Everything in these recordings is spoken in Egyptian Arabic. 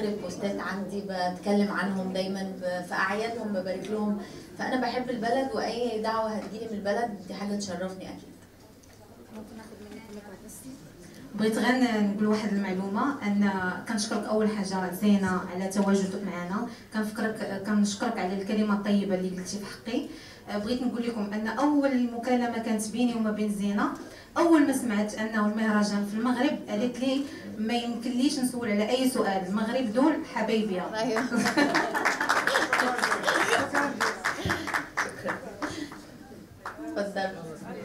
المغرب بوستات عندي بتكلم عنهم دايما ب- في اعيادهم ببارك لهم فانا بحب البلد واي دعوه هتجيلي من البلد دي حاجه تشرفني اكيد بغيت غير نقول واحد المعلومه ان كنشكرك اول حاجه زينه على تواجدك معنا كنفكرك كنشكرك على الكلمه الطيبه اللي قلتي في حقي آه، بغيت نقول لكم ان اول مكالمه كانت بيني وما بين زينه اول ما سمعت انه المهرجان في المغرب قالت لي ما يمكنليش نسول على اي سؤال المغرب دول حبايبي ايوه اتفضل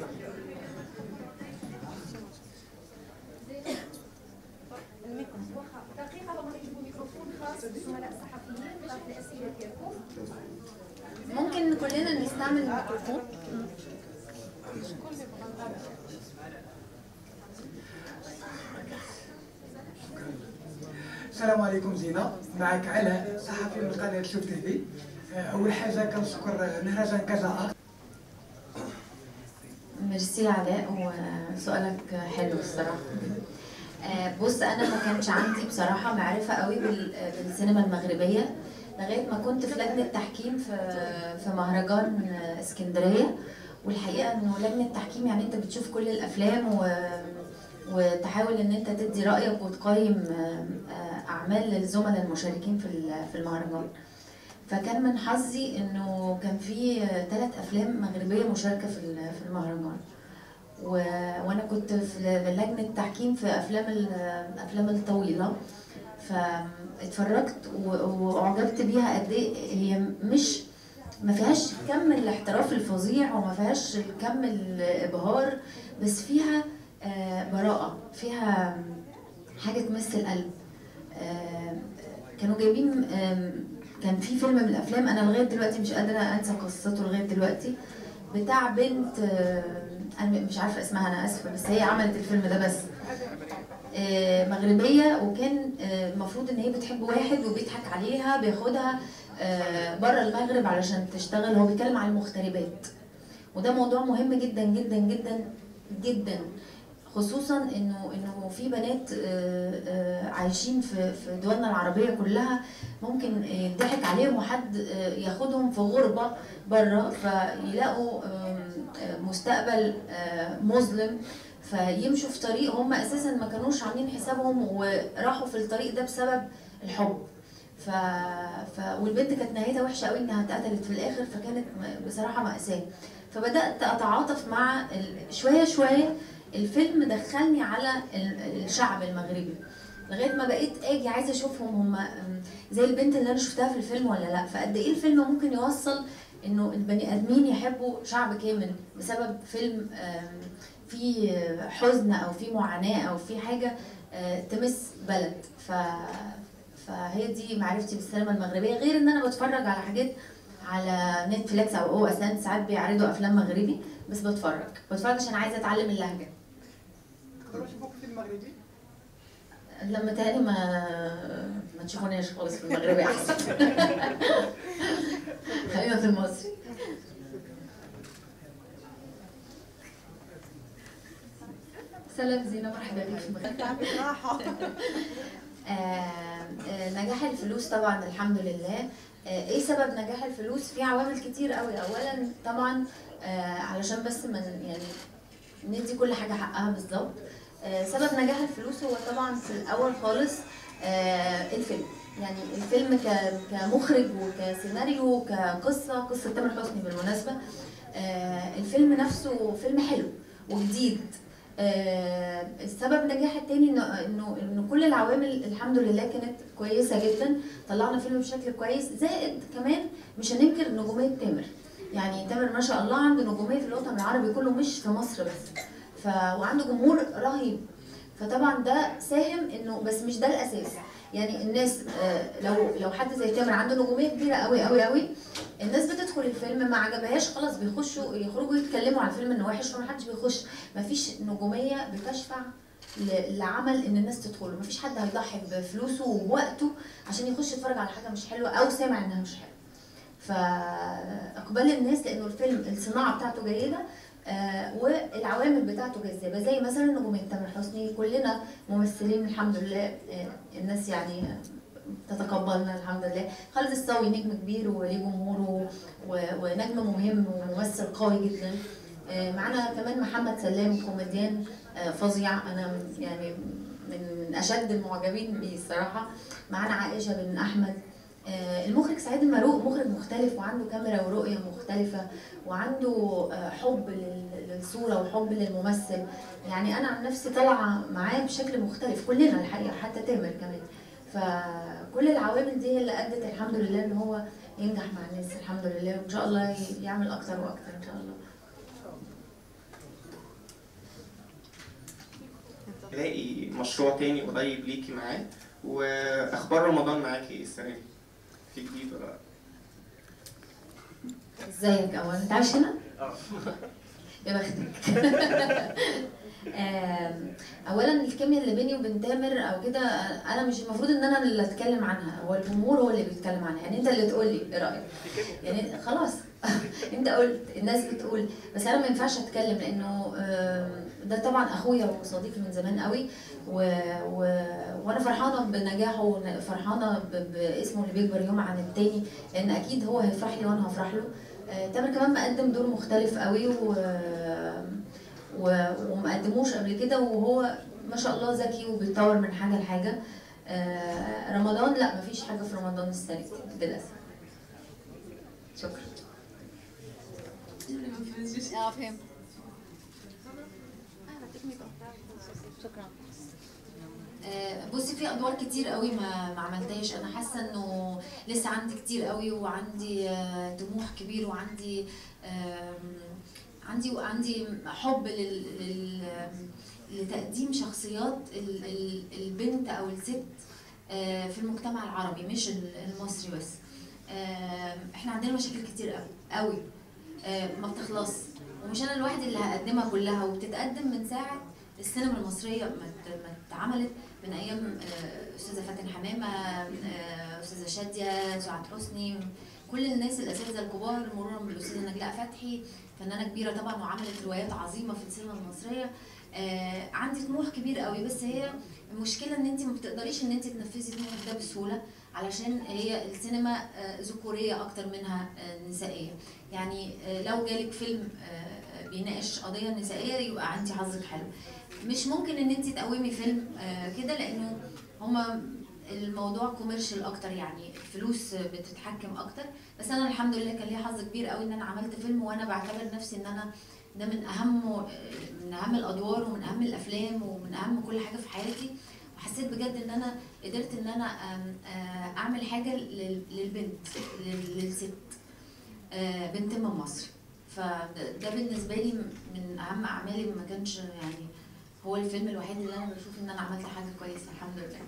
دقيقة لما يجيبوا ميكروفون خاص بالزملاء الصحفيين باش الأسئلة ديالكم ممكن كلنا نستعمل الميكروفون السلام عليكم زينة معك علاء صحفي من قناة شوف تي في أول حاجة كنشكر مهرجان كذا أخ ميرسي علاء وسؤالك حلو الصراحه آه، بص انا ما كانش عندي بصراحه معرفه قوي بال- بالسينما المغربيه لغايه ما كنت في لجنه تحكيم في في مهرجان آه، اسكندريه والحقيقه انه لجنه تحكيم يعني انت بتشوف كل الافلام و وتحاول ان انت تدي رايك وتقيم آه، آه، اعمال الزملاء المشاركين في ال- في المهرجان فكان من حظي انه كان في ثلاث افلام مغربيه مشاركه في ال- في المهرجان و... وانا كنت في لجنه تحكيم في افلام ال- الافلام الطويله فاتفرجت و- واعجبت بيها قد ايه هي مش ما فيهاش كم الاحتراف الفظيع وما فيهاش كم الابهار بس فيها آه، براءه فيها حاجه تمس القلب آه، كانوا جايبين آم، كان في فيلم من الافلام انا لغايه دلوقتي مش قادره انسى قصته لغايه دلوقتي بتاع بنت آه، انا مش عارفه اسمها انا اسفه بس هي عملت الفيلم ده بس آه، مغربيه وكان آه، المفروض ان هي بتحب واحد وبيضحك عليها بياخدها بره المغرب علشان تشتغل هو بيتكلم عن المغتربات وده موضوع مهم جدا جدا جدا جدا خصوصا انه انه في بنات آه، آه، عايشين في في دولنا العربيه كلها ممكن يضحك عليهم وحد آه، ياخدهم في غربه بره فيلاقوا آم، آه، مستقبل آه، مظلم فيمشوا في طريق هم اساسا ما كانوش عاملين حسابهم وراحوا في الطريق ده بسبب الحب ف... ف... والبنت كانت نهايتها وحشه قوي انها اتقتلت في الاخر فكانت م- بصراحه مأساة فبدات اتعاطف مع ال... شويه شويه الفيلم دخلني على ال- الشعب المغربي لغايه ما بقيت اجي عايزه اشوفهم هم زي البنت اللي انا شفتها في الفيلم ولا لا فقد ايه الفيلم ممكن يوصل انه البني ادمين يحبوا شعب كامل بسبب فيلم آم، فيه حزن او فيه معاناه او فيه حاجه آه، تمس بلد ف فهي دي معرفتي بالسينما المغربيه غير ان انا بتفرج على حاجات على نتفليكس او او اس ان ساعات بيعرضوا افلام مغربي بس بتفرج بتفرج عشان عايزه اتعلم اللهجه تقدروا تشوفوك في المغربي لما تاني ما ما تشوفوناش خالص في المغربي احسن خلينا في المصري سلام زينة مرحبا بك في المغرب آه، آه، نجاح الفلوس طبعا الحمد لله آه، ايه سبب نجاح الفلوس في عوامل كتير قوي اولا طبعا آه، علشان بس من يعني ندي كل حاجه حقها بالظبط آه، سبب نجاح الفلوس هو طبعا في الاول خالص آه، الفيلم يعني الفيلم ك- كمخرج وكسيناريو كقصه قصه تامر حسني بالمناسبه آه، الفيلم نفسه فيلم حلو وجديد آه، السبب نجاح التاني انه انه انه كل العوامل الحمد لله كانت كويسه جدا طلعنا فيلم بشكل كويس زائد كمان مش هننكر نجوميه تامر يعني تامر ما شاء الله عنده نجوميه في الوطن العربي كله مش في مصر بس ف وعنده جمهور رهيب فطبعا ده ساهم انه بس مش ده الاساس يعني الناس آه، لو لو حد زي تامر عنده نجوميه كبيره قوي قوي قوي الناس بتدخل الفيلم ما عجبهاش خلاص بيخشوا يخرجوا يتكلموا عن الفيلم انه وحش ومحدش بيخش مفيش نجوميه بتشفع ل- لعمل ان الناس تدخله مفيش حد هيضحي بفلوسه ووقته عشان يخش يتفرج على حاجه مش حلوه او سامع انها مش حلوه فاقبال الناس لانه الفيلم الصناعه بتاعته جيده آه والعوامل بتاعته جذابه زي مثلا نجوميه تامر حسني كلنا ممثلين الحمد لله آه الناس يعني تتقبلنا الحمد لله خالد الصاوي نجم كبير وليه جمهوره و- ونجم مهم وممثل قوي جدا آه، معانا كمان محمد سلام كوميديان آه، فظيع انا يعني من من اشد المعجبين بيه الصراحه معانا عائشه بن احمد آه، المخرج سعيد المروق مخرج مختلف وعنده كاميرا ورؤيه مختلفه وعنده آه، حب لل- للصوره وحب للممثل يعني انا عن نفسي طالعه معاه بشكل مختلف كلنا الحقيقه حتى تامر كمان فكل العوامل دي هي اللي ادت الحمد لله ان هو ينجح مع الناس الحمد لله وان شاء الله ي- يعمل اكتر واكتر ان شاء الله تلاقي مشروع تاني قريب ليكي معاه واخبار رمضان معاكي ايه السنه دي؟ في جديد ولا لا؟ ازيك اولا انت عايش هنا؟ اه يا بختك آم، اولا الكيمياء اللي بيني وبين تامر او كده انا مش المفروض ان انا اللي اتكلم عنها هو الجمهور هو اللي بيتكلم عنها يعني انت اللي تقول لي ايه رايك يعني خلاص انت قلت الناس بتقول بس انا ما ينفعش اتكلم لانه آم، ده طبعا اخويا وصديقي من زمان قوي و... و... وانا فرحانه بنجاحه وفرحانه ب... باسمه اللي بيكبر يوم عن التاني لان اكيد هو هيفرح لي وانا هفرح له آه، تامر كمان مقدم دور مختلف قوي و... و... ومقدموش قبل كده وهو ما شاء الله ذكي وبيتطور من حاجه لحاجه آه، رمضان لا مفيش حاجه في رمضان السنه دي للاسف شكرا اه فهمت شكرا آه، بصي في ادوار كتير قوي ما ما عملتهاش انا حاسه انه لسه عندي كتير قوي وعندي آه، طموح كبير وعندي آم، عندي وعندي حب لل, لل لتقديم شخصيات ال- ال- البنت او الست آه، في المجتمع العربي مش ال- المصري بس آم، احنا عندنا مشاكل كتير قوي قوي آه، ما بتخلص ومش انا الواحد اللي هقدمها كلها وبتتقدم من ساعه السينما المصريه ما ات- ما اتعملت من ايام آه، استاذه فاتن حمامه آه، استاذه شاديه سعاد حسني كل الناس الاساتذه الكبار مرورا بالاستاذه نجلاء فتحي فنانه كبيره طبعا وعملت روايات عظيمه في السينما المصريه آه، عندي طموح كبير قوي بس هي المشكله ان انت ما بتقدريش ان انت تنفذي طموحك ده بسهوله علشان هي السينما آه، ذكوريه اكتر منها آه، نسائيه يعني آه، لو جالك فيلم آه، بيناقش قضيه نسائيه يبقى انت حظك حلو مش ممكن ان انت تقومي فيلم آه، كده لانه هما الموضوع كوميرشال اكتر يعني الفلوس بتتحكم اكتر بس انا الحمد لله كان ليا حظ كبير قوي ان انا عملت فيلم وانا بعتبر نفسي ان انا ده من اهم من اهم الادوار ومن اهم الافلام ومن اهم كل حاجه في حياتي وحسيت بجد ان انا قدرت ان انا آم، آه، اعمل حاجه لل- للبنت لل- للست آه، بنت من مصر فده ده بالنسبه لي من اهم اعمالي ما كانش يعني هو الفيلم الوحيد اللي انا بشوف ان انا عملت حاجه كويسه الحمد لله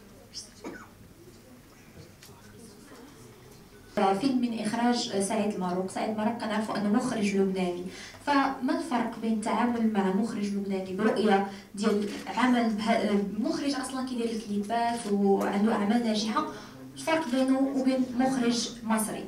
فيلم من اخراج سعيد الماروك سعيد الماروك كنعرفوا انه مخرج لبناني فما الفرق بين التعامل مع مخرج لبناني برؤيه ديال عمل بها- مخرج اصلا كيدير الكليبات وعنده اعمال ناجحه الفرق بينه وبين مخرج مصري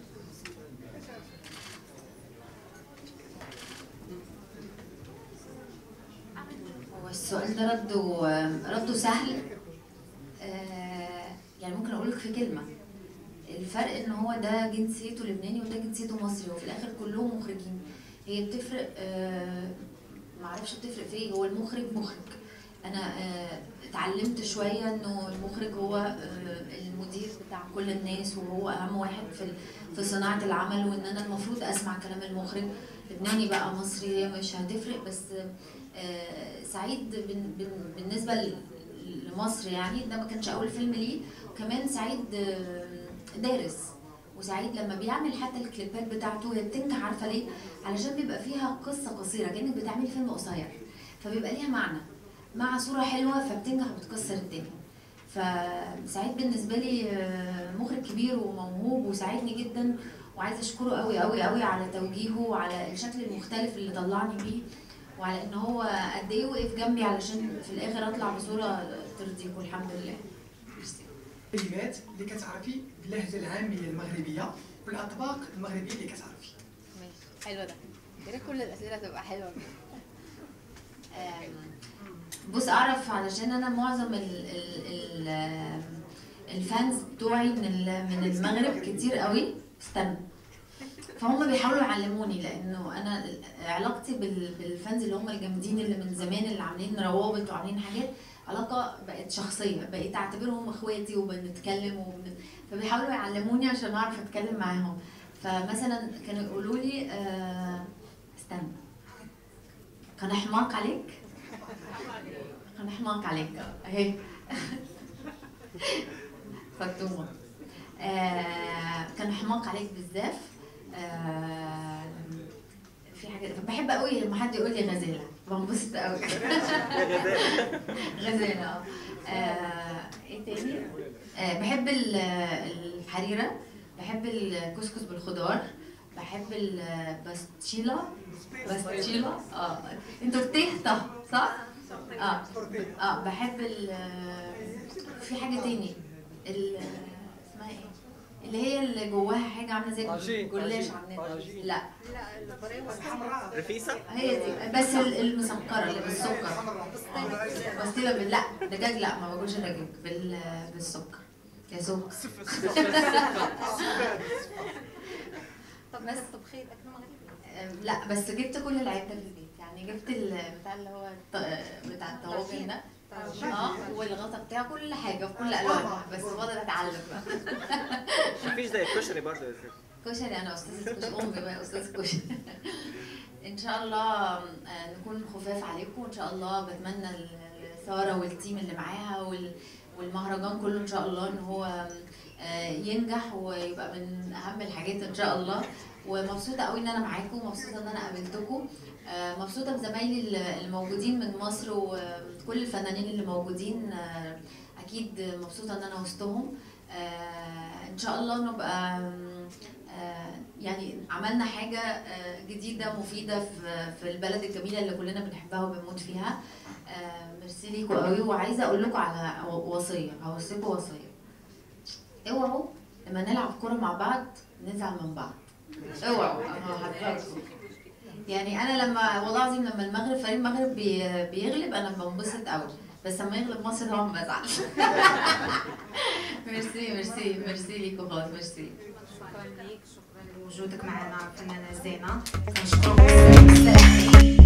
هو السؤال ده رده رده سهل آه، يعني ممكن اقول لك في كلمه الفرق ان هو ده جنسيته لبناني وده جنسيته مصري وفي الاخر كلهم مخرجين هي بتفرق آه، معرفش بتفرق في ايه هو المخرج مخرج انا آه، اتعلمت شويه انه المخرج هو آه، المدير بتاع كل الناس وهو اهم واحد في ال- في صناعه العمل وان انا المفروض اسمع كلام المخرج لبناني بقى مصري هي مش هتفرق بس آه، سعيد بن- بن- بالنسبه ل- لمصر يعني ده ما كانش اول فيلم ليه وكمان سعيد آه، دارس وسعيد لما بيعمل حتى الكليبات بتاعته هي بتنجح عارفه ليه؟ علشان بيبقى فيها قصه قصيره كانك بتعملي فيلم قصير فبيبقى ليها معنى مع صوره حلوه فبتنجح وبتكسر الدنيا فسعيد بالنسبه لي آه، مخرج كبير وموهوب وساعدني جدا وعايزه اشكره قوي قوي قوي على توجيهه وعلى الشكل المختلف اللي طلعني بيه وعلى ان هو قد ايه وقف جنبي علشان في الاخر اطلع بصوره ترضيكم الحمد لله ميرسي. كلمات اللي كتعرفي باللهجه العاميه المغربيه والاطباق المغربيه اللي كتعرفي ماشي حلو ده يا ريت كل الاسئله تبقى حلوه كده آم، بص اعرف علشان انا معظم ال ال ال آم، الفانز بتوعي من ال- من المغرب كتير قوي استنى فهم بيحاولوا يعلموني لانه انا علاقتي بال- بالفانز اللي هم الجامدين اللي من زمان اللي عاملين روابط وعاملين حاجات علاقه بقت شخصيه بقيت اعتبرهم اخواتي وبنتكلم وبن... فبيحاولوا يعلموني عشان اعرف اتكلم معاهم فمثلا كانوا يقولوا لي آه استنى كان حماق عليك كان حماق عليك اهي فاطمه آه كان حماق عليك بزاف آه في حاجه بحب قوي لما حد يقول لي غزاله بنبسط قوي غزاله اه آه، ايه تاني آه بحب ال- الحريره بحب الكسكس بالخضار بحب الباستشيلا باستشيلا اه انتوا بتهطى صح؟ اه اه بحب ال في حاجه تاني ال اسمها ايه؟ اللي هي اللي جواها حاجه عامله زي الجلاش عاملينها لا رفيسه هي دي بس ال- المسكره اللي بالسكر بستيلا بال لا دجاج لا ما باكلش دجاج بال بالسكر يا سكر طب بس طبخية اكل مغربي أم، لا بس جبت كل العده في البيت يعني جبت ال- بتاع اللي هو الط- بتاع الطواجن ده اه والغطا بتاعه كل حاجه في كل الوانها بس فاضل اتعلم بقى مفيش زي الكشري برضه يا ست. كشري انا استاذه كشري امي بقى استاذه كشري ان شاء الله آه، نكون خفاف عليكم وان شاء الله بتمنى ل- لساره والتيم اللي معاها وال- والمهرجان كله ان شاء الله ان هو آه، ينجح ويبقى من اهم الحاجات ان شاء الله ومبسوطه قوي ان انا معاكم مبسوطه ان انا قابلتكم آه، مبسوطه بزمايلي اللي- الموجودين من مصر وكل الفنانين اللي موجودين آه، اكيد مبسوطه ان انا وسطهم آه، ان شاء الله نبقى آم، آه، يعني عملنا حاجه آه، جديده مفيده في في البلد الجميله اللي كلنا بنحبها وبنموت فيها آه، ميرسي ليكوا قوي وعايزه اقول لكم على وصيه هوصيكم وصيه اوعوا لما نلعب كوره مع بعض نزعل من بعض اوعوا انا هحذركم يعني انا لما والله العظيم لما المغرب فريق المغرب بي- بيغلب انا بنبسط قوي بس لما يغلب مصر طبعا بزعل ميرسي ميرسي ميرسي ليكوا خالص ميرسي شكرا ليك شكرا لوجودك معنا فنانه زينه كنشكرك بزاف بزاف